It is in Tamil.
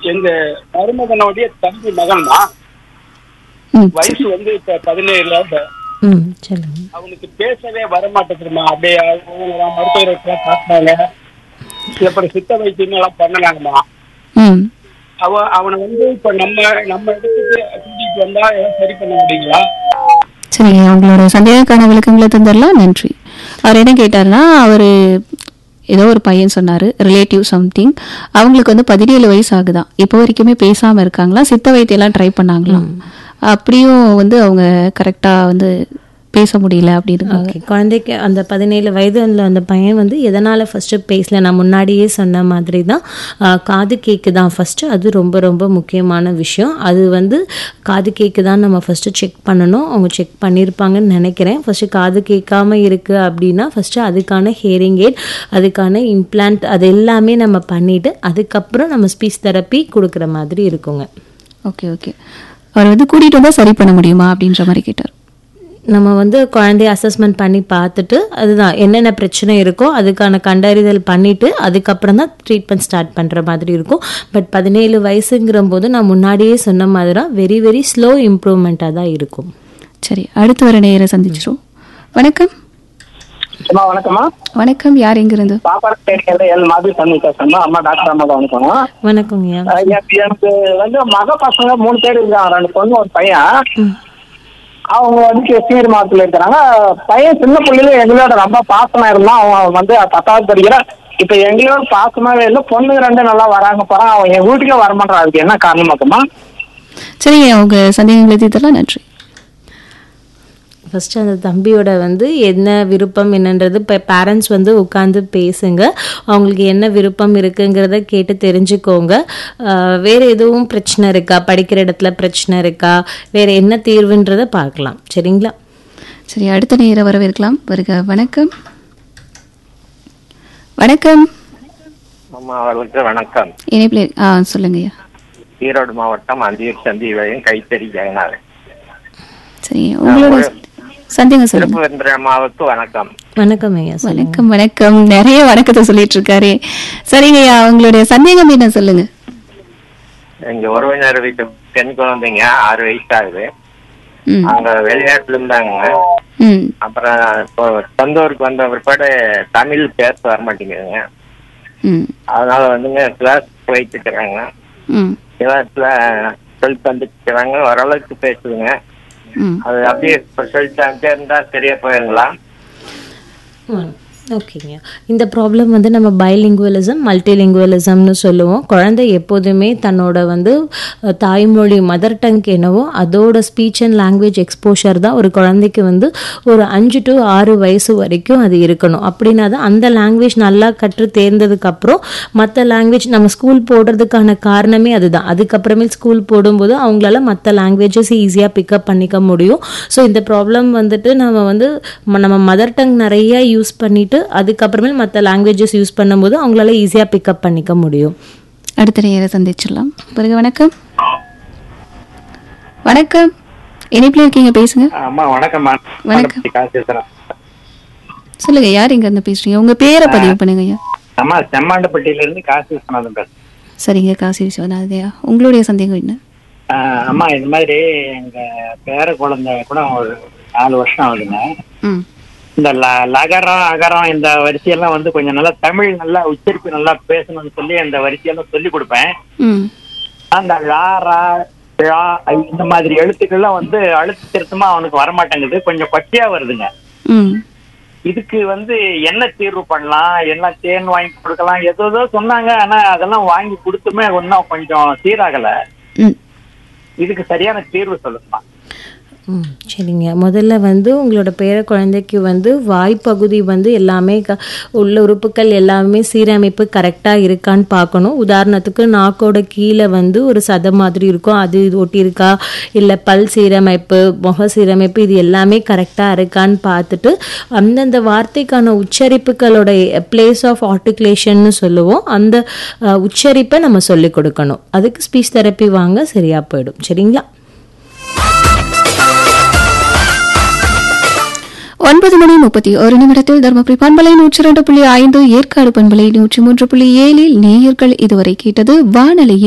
எங்க மருமகனுடைய தம்பி மகன்மா ம் வயசு வந்து இப்ப பதினேழுல ம் சொல்லுங்க அவனுக்கு பேசவே வர மாட்டேங்குதுமா அப்படியே அவங்க மருத்துவரை காட்டினாங்க அப்புறம் சித்த வைத்தியம் எல்லாம் பண்ணலாங்கம்மா ம் அவன் அவனை வந்து இப்ப நம்ம நம்ம இடத்துக்கு கூட்டிட்டு வந்தா எல்லாம் சரி பண்ண முடியுங்களா சரிங்க உங்களோட சந்தேகக்கான விளக்கங்களை தந்துடலாம் நன்றி அவர் என்ன கேட்டார்னா அவர் ஏதோ ஒரு பையன் சொன்னார் ரிலேட்டிவ் சம்திங் அவங்களுக்கு வந்து பதினேழு வயசு ஆகுதான் இப்போ வரைக்குமே பேசாமல் இருக்காங்களா சித்த வைத்தியெல்லாம் ட்ரை பண்ணாங்களாம் அப்படியும் வந்து அவங்க கரெக்டாக வந்து பேச முடியல அப்படின்னு ஓகே குழந்தைக்கு அந்த பதினேழு வயது உள்ள அந்த பையன் வந்து எதனால் ஃபஸ்ட்டு பேசல நான் முன்னாடியே சொன்ன மாதிரி தான் ஆ, காது கேக்கு தான் ஃபஸ்ட்டு அது ரொம்ப ரொம்ப முக்கியமான விஷயம் அது வந்து காது கேக்கு தான் நம்ம ஃபஸ்ட்டு செக் பண்ணணும் அவங்க செக் பண்ணியிருப்பாங்கன்னு நினைக்கிறேன் ஃபஸ்ட்டு காது கேட்காம இருக்குது அப்படின்னா ஃபஸ்ட்டு அதுக்கான ஹியரிங் எய்ட் அதுக்கான இம்ப்ளான்ட் அது எல்லாமே நம்ம பண்ணிவிட்டு அதுக்கப்புறம் நம்ம ஸ்பீச் தெரப்பி கொடுக்குற மாதிரி இருக்குங்க ஓகே ஓகே அவர் வந்து கூட்டிகிட்டு வந்தால் சரி பண்ண முடியுமா அப்படின்ற மாதிரி கேட்டார் நம்ம வந்து குழந்தைய அசஸ்மெண்ட் பண்ணி பார்த்துட்டு அதுதான் என்னென்ன பிரச்சனை இருக்கோ அதுக்கான கண்டறிதல் பண்ணிட்டு அதுக்கப்புறம் தான் ட்ரீட்மெண்ட் ஸ்டார்ட் பண்ணுற மாதிரி இருக்கும் பட் பதினேழு வயசுங்கிற போது நான் முன்னாடியே சொன்ன மாதிரி தான் வெரி வெரி ஸ்லோ இம்ப்ரூவ்மெண்ட்டாக தான் இருக்கும் சரி அடுத்து வர நேரம் சந்திச்சிரும் வணக்கம் அம்மா வணக்கம்மா வணக்கம் யார் எங்கிருந்து சாப்பாடு கேட்கறது எல் மாதிரி பண்ணி பேசணும் அம்மா டாக்டர் அம்மா தான் வணக்கம் வணக்கங்கய்யா அஹ் எனக்கு எனக்கு வந்து மக பசங்க மூணு பேர் இருக்காங்க ரெண்டு பொண்ணு ஒரு பையன் அவங்க வந்து கிருஷ்ணகிரி மாவட்டத்தில் இருக்கிறாங்க பையன் சின்ன பிள்ளைல எங்களோட ரொம்ப பாசமா இருந்தான் அவன் வந்து பத்தாவது படிக்கிறான் இப்ப எங்களோட பாசமாவே இல்லை பொண்ணுங்க ரெண்டு நல்லா வராங்க போறான் அவன் என் வீட்டுக்கே வரமாட்டான் அதுக்கு என்ன காரணமாக்குமா சரிங்க உங்க சந்தேகங்களை தீர்த்தலாம் நன்றி ஃபஸ்ட்டு அந்த தம்பியோட வந்து என்ன விருப்பம் என்னன்றது இப்போ பேரண்ட்ஸ் வந்து உட்காந்து பேசுங்க அவங்களுக்கு என்ன விருப்பம் இருக்குங்கிறத கேட்டு தெரிஞ்சுக்கோங்க ஆஹ் வேற எதுவும் பிரச்சனை இருக்கா படிக்கிற இடத்துல பிரச்சனை இருக்கா வேற என்ன தீர்வுன்றதை பார்க்கலாம் சரிங்களா சரி அடுத்த நேரம் வரவேற்கலாம் வருக வணக்கம் வணக்கம் அம்மா அவர்களுக்கு வணக்கம் இணைப்பில் ஆ சொல்லுங்க ஐயா ஈரோடு மாவட்டம் அந்தியூர் சந்தி வழியும் கைத்தறி ஜெகநாதன் சரிங்க உங்களோட சந்தேகம் சொல்லுங்க திருப்பவேந்திர அம்மாவுக்கு வணக்கம் வணக்கம் ஐயா சொல்லுங்க வணக்கம் வணக்கம் நிறைய வணக்கத்தை சொல்லிட்டு இருக்காரு சரிங்க ஐயா உங்களுடைய சந்தேகம் என்ன சொல்லுங்க எங்க உறவினர் வீட்டு பெண் குழந்தைங்க ஆறு வயசு ஆகுது ம் அவங்க வெளிநாட்டுல இருந்தாங்க ம் அப்புறம் இப்போ சொந்த ஊருக்கு வந்த பிற்பாடு தமிழ் பேச வர மாட்டேங்குதுங்க ம் அதனால வந்துங்க கிளாஸ் போயிட்டு இருக்கிறாங்க ம் கிளாஸ்ல சொல்லி தந்துட்டு இருக்கிறாங்க ஓரளவுக்கு பேசுதுங்க ம் அது அப்படியே சொல்லி தந்துட்டே இருந்தா சரியா போயிருங்களா ஓகேங்க இந்த ப்ராப்ளம் வந்து நம்ம பைலிங்குவலிசம் மல்டிலிங்குவலிசம்னு சொல்லுவோம் குழந்தை எப்போதுமே தன்னோட வந்து அஹ், தாய்மொழி மதர் டங் என்னவோ அதோட ஸ்பீச் அண்ட் லாங்குவேஜ் எக்ஸ்போஷர் தான் ஒரு குழந்தைக்கு வந்து ஒரு அஞ்சு டு ஆறு வயசு வரைக்கும் அது இருக்கணும் அப்படின்னா தான் அந்த லாங்குவேஜ் நல்லா கற்று தேர்ந்ததுக்கப்புறம் மற்ற லாங்குவேஜ் நம்ம ஸ்கூல் போடுறதுக்கான காரணமே அதுதான் அதுக்கப்புறமே ஸ்கூல் போடும்போது அவங்களால மற்ற லாங்குவேஜஸ் ஈஸியாக பிக்கப் பண்ணிக்க முடியும் ஸோ இந்த ப்ராப்ளம் வந்துட்டு நம்ம வந்து ம- நம்ம மதர் டங் நிறைய யூஸ் பண்ணிட்டு அதுக்கப்புறமே மற்ற லாங்குவேஜஸ் யூஸ் பண்ணும்போது அவங்களால ஈஸியாக பிக்கப் பண்ணிக்க முடியும் அடுத்த நேரம் சந்திச்சிடலாம் வருக வணக்கம் வணக்கம் இணைப்பில் இருக்கீங்க பேசுங்க அம்மா வணக்கம்மா வணக்கம். காசு பேசுறேன் சொல்லுங்க யார் எங்க இருந்து பேசுறீங்க உங்க பேரை பதிவு பண்ணுங்க ஐயா அம்மா செம்மாண்டப்பட்டியில இருந்து காசு விஸ்வநாதன் பேசுறேன் சரிங்க காசி விஸ்வநாதையா உங்களுடைய சந்தேகம் என்ன ஆஹ் அம்மா இது மாதிரி எங்க பேர குழந்தை கூட ஒரு நாலு வருஷம் ஆகுதுங்க ம் இந்த ல- லகரம் அகரம் இந்த வரிசையெல்லாம் வந்து கொஞ்சம் நல்லா தமிழ் நல்லா உச்சரிப்பு நல்லா பேசணும்னு சொல்லி அந்த வரிசையெல்லாம் சொல்லி கொடுப்பேன் ம் அந்த லா ரா ழா, ஐ இந்த மாதிரி எழுத்துக்கள்லாம் வந்து அழுத்த திருத்தமா அவனுக்கு வரமாட்டேங்குது கொஞ்சம் பச்சையா வருதுங்க ம் இதுக்கு வந்து என்ன தீர்வு பண்ணலாம் என்ன தேன் வாங்கி கொடுக்கலாம் ஏதோ ஏதோ சொன்னாங்க ஆனா அதெல்லாம் வாங்கி கொடுத்துமே ஒன்றும் கொஞ்சம் சீராகல ம் இதுக்கு சரியான தீர்வு சொல்லுங்கம்மா ம் சரிங்க முதல்ல வந்து உங்களோட பேர குழந்தைக்கு வந்து வாய்ப்பகுதி வந்து எல்லாமே க உள்ள உறுப்புகள் எல்லாமே சீரமைப்பு கரெக்டாக இருக்கான்னு பார்க்கணும் உதாரணத்துக்கு நாக்கோட கீழே வந்து ஒரு சதை மாதிரி இருக்கும் அது இது ஒட்டியிருக்கா இல்லை பல் சீரமைப்பு முக சீரமைப்பு இது எல்லாமே கரெக்டாக இருக்கான்னு பார்த்துட்டு அந்தந்த வார்த்தைக்கான உச்சரிப்புகளோட பிளேஸ் ஆஃப் ஆர்டிகுலேஷன்னு சொல்லுவோம் அந்த அஹ், உச்சரிப்பை நம்ம சொல்லிக் கொடுக்கணும் அதுக்கு ஸ்பீச் தெரப்பி வாங்க சரியா போயிடும் சரிங்களா ஒன்பது மணி முப்பத்தி ஒரு நிமிடத்தில் தருமபுரி பண்பலை நூற்றி இரண்டு புள்ளி ஐந்து ஏற்காடு பண்பலை நூற்றி மூன்று புள்ளி ஏழில் நேயர்கள் இதுவரை கேட்டது வானொலியில்